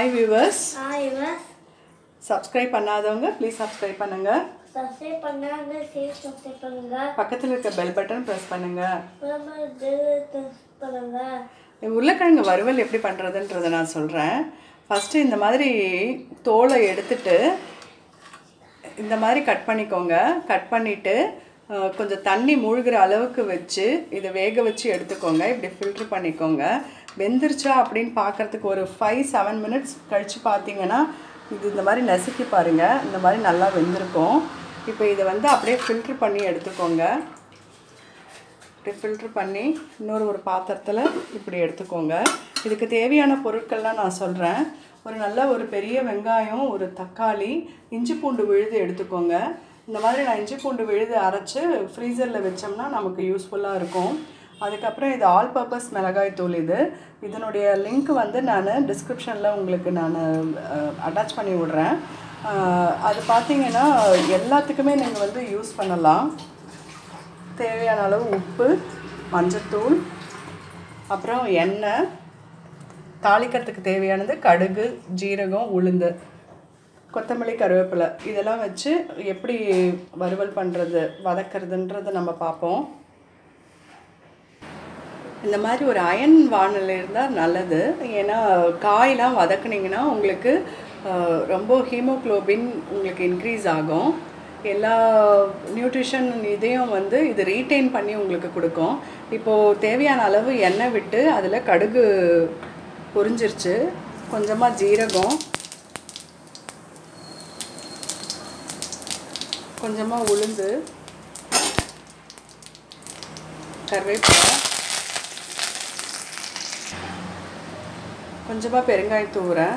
hi viewers hi இவன் subscribe பண்ணாதவங்க please subscribe பண்ணுங்கள் சப்ஸ்கிரைப் பண்ணாங்க சேவ் சப்ஸ்கிரைப் பண்ணுங்க பக்கத்தில் இருக்க பெல் பட்டன் ப்ரெஸ் பண்ணுங்கள் அப்புறமா பெல் பண்ணுங்க உருளைக்கிழங்கு வறுவல் எப்படி பண்ணுறதுன்றதை நான் சொல்கிறேன் ஃபஸ்ட்டு இந்த மாதிரி தோலை எடுத்துட்டு இந்த மாதிரி கட் பண்ணிக்கோங்க கட் பண்ணிவிட்டு கொஞ்சம் தண்ணி மூழ்கிற அளவுக்கு வச்சு இதை வேக வச்சு எடுத்துக்கோங்க இப்படி ஃபில்ட்ரு பண்ணிக்கோங்க வெந்துருச்சா அப்படின்னு பார்க்குறதுக்கு ஒரு ஃபைவ் செவன் மினிட்ஸ் கழித்து பார்த்தீங்கன்னா இது இந்த மாதிரி நசுக்கி பாருங்கள் இந்த மாதிரி நல்லா வெந்திருக்கும் இப்போ இதை வந்து அப்படியே ஃபில்ட்ரு பண்ணி எடுத்துக்கோங்க இப்படி ஃபில்ட்ரு பண்ணி இன்னொரு ஒரு பாத்திரத்தில் இப்படி எடுத்துக்கோங்க இதுக்கு தேவையான பொருட்கள்லாம் நான் சொல்கிறேன் ஒரு நல்ல ஒரு பெரிய வெங்காயம் ஒரு தக்காளி இஞ்சி பூண்டு விழுது எடுத்துக்கோங்க இந்த மாதிரி நான் இஞ்சி பூண்டு விழுது அரைச்சி ஃப்ரீசரில் வச்சோம்னா நமக்கு யூஸ்ஃபுல்லாக இருக்கும் அதுக்கப்புறம் இது ஆல் பர்பஸ் மிளகாய் தூள் இது இதனுடைய லிங்க் வந்து நான் டிஸ்கிரிப்ஷனில் உங்களுக்கு நான் அட்டாச் பண்ணி விட்றேன் அஹ், அது பார்த்தீங்கன்னா எல்லாத்துக்குமே நீங்கள் வந்து யூஸ் பண்ணலாம் தேவையான அளவு உப்பு மஞ்சத்தூள் அப்புறம் எண்ணெய் தாளிக்கிறதுக்கு தேவையானது கடுகு ஜீரகம் உளுந்து கொத்தமல்லி கருவேப்பிலை இதெல்லாம் வச்சு எப்படி வறுவல் பண்ணுறது வதக்கிறதுன்றதை நம்ம பார்ப்போம் இந்த மாதிரி ஒரு அயன் வானல் இருந்தால் நல்லது ஏன்னா காயெலாம் வதக்குனீங்கன்னா உங்களுக்கு அஹ், ரொம்ப ஹீமோக்ளோபின் உங்களுக்கு இன்க்ரீஸ் ஆகும் எல்லா நியூட்ரிஷன் இதையும் வந்து இது ரீட்டைன் பண்ணி உங்களுக்கு கொடுக்கும் இப்போது தேவையான அளவு எண்ணெய் விட்டு அதில் கடுகு பொரிஞ்சிருச்சு கொஞ்சமாக ஜீரகம் கொஞ்சமாக உளுந்து கருவேப்பிலை கொஞ்சமாக பெருங்காயம் தூவுறேன்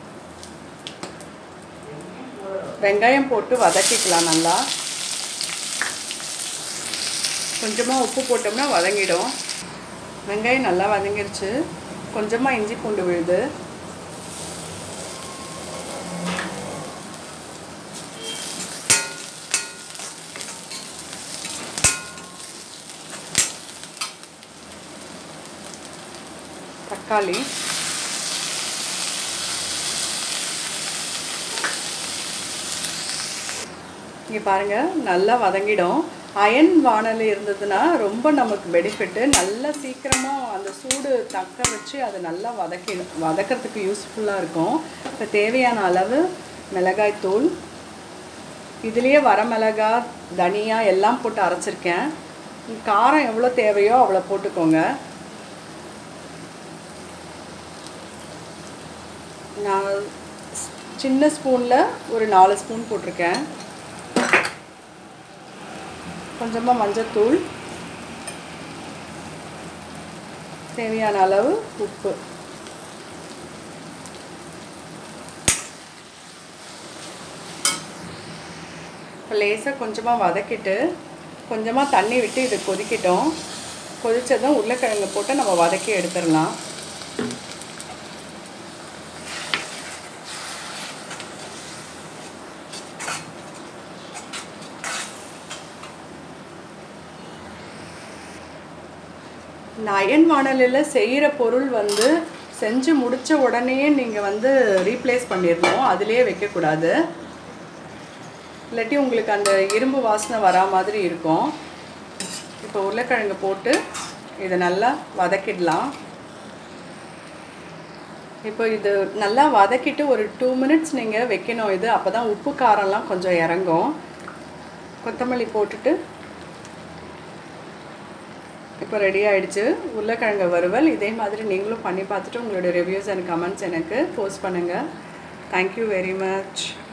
வெங்காயம் போட்டு வதக்கிக்கலாம் நல்லா கொஞ்சமாக உப்பு போட்டோம்னா வதங்கிடும் வெங்காயம் நல்லா வதங்கிருச்சு கொஞ்சமாக இஞ்சி பூண்டு விழுது தக்காளி இங்கே பாருங்கள் நல்லா வதங்கிடும் அயன் வானல் இருந்ததுன்னா ரொம்ப நமக்கு பெனிஃபிட்டு நல்லா சீக்கிரமாக அந்த சூடு தக்க வச்சு அதை நல்லா வதக்கி வதக்கிறதுக்கு யூஸ்ஃபுல்லாக இருக்கும் இப்போ தேவையான அளவு மிளகாய் தூள் இதுலேயே வரமிளகா தனியா எல்லாம் போட்டு அரைச்சிருக்கேன் காரம் எவ்வளோ தேவையோ அவ்வளோ போட்டுக்கோங்க நான் ஸ்- சின்ன ஸ்பூனில் ஒரு நாலு ஸ்பூன் போட்டிருக்கேன் கொஞ்சமாக மஞ்சத்தூள் தேவையான அளவு உப்பு இப்போ லேசாக கொஞ்சமாக வதக்கிட்டு கொஞ்சமாக தண்ணி விட்டு இது கொதிக்கட்டும் கொதிச்சதும் உருளைக்கிழங்கு போட்டு நம்ம வதக்கி எடுத்துடலாம் இந்த அயன் வானலில் செய்கிற பொருள் வந்து செஞ்சு முடித்த உடனே நீங்கள் வந்து ரீப்ளேஸ் பண்ணிடணும் அதிலே வைக்கக்கூடாது இல்லாட்டி உங்களுக்கு அந்த இரும்பு வாசனை வரா மாதிரி இருக்கும் இப்போ உருளைக்கிழங்கு போட்டு இதை நல்லா வதக்கிடலாம் இப்போ இது நல்லா வதக்கிட்டு ஒரு டூ மினிட்ஸ் நீங்கள் வைக்கணும் இது அப்போ தான் உப்பு காரம்லாம் கொஞ்சம் இறங்கும் கொத்தமல்லி போட்டுட்டு இப்போ ரெடி ஆயிடுச்சு உருளைக்கிழங்கு வறுவல் இதே மாதிரி நீங்களும் பண்ணி பார்த்துட்டு உங்களுடைய ரிவ்யூஸ் அண்ட் கமெண்ட்ஸ் எனக்கு போஸ்ட் பண்ணுங்கள் தேங்க்யூ வெரி மச்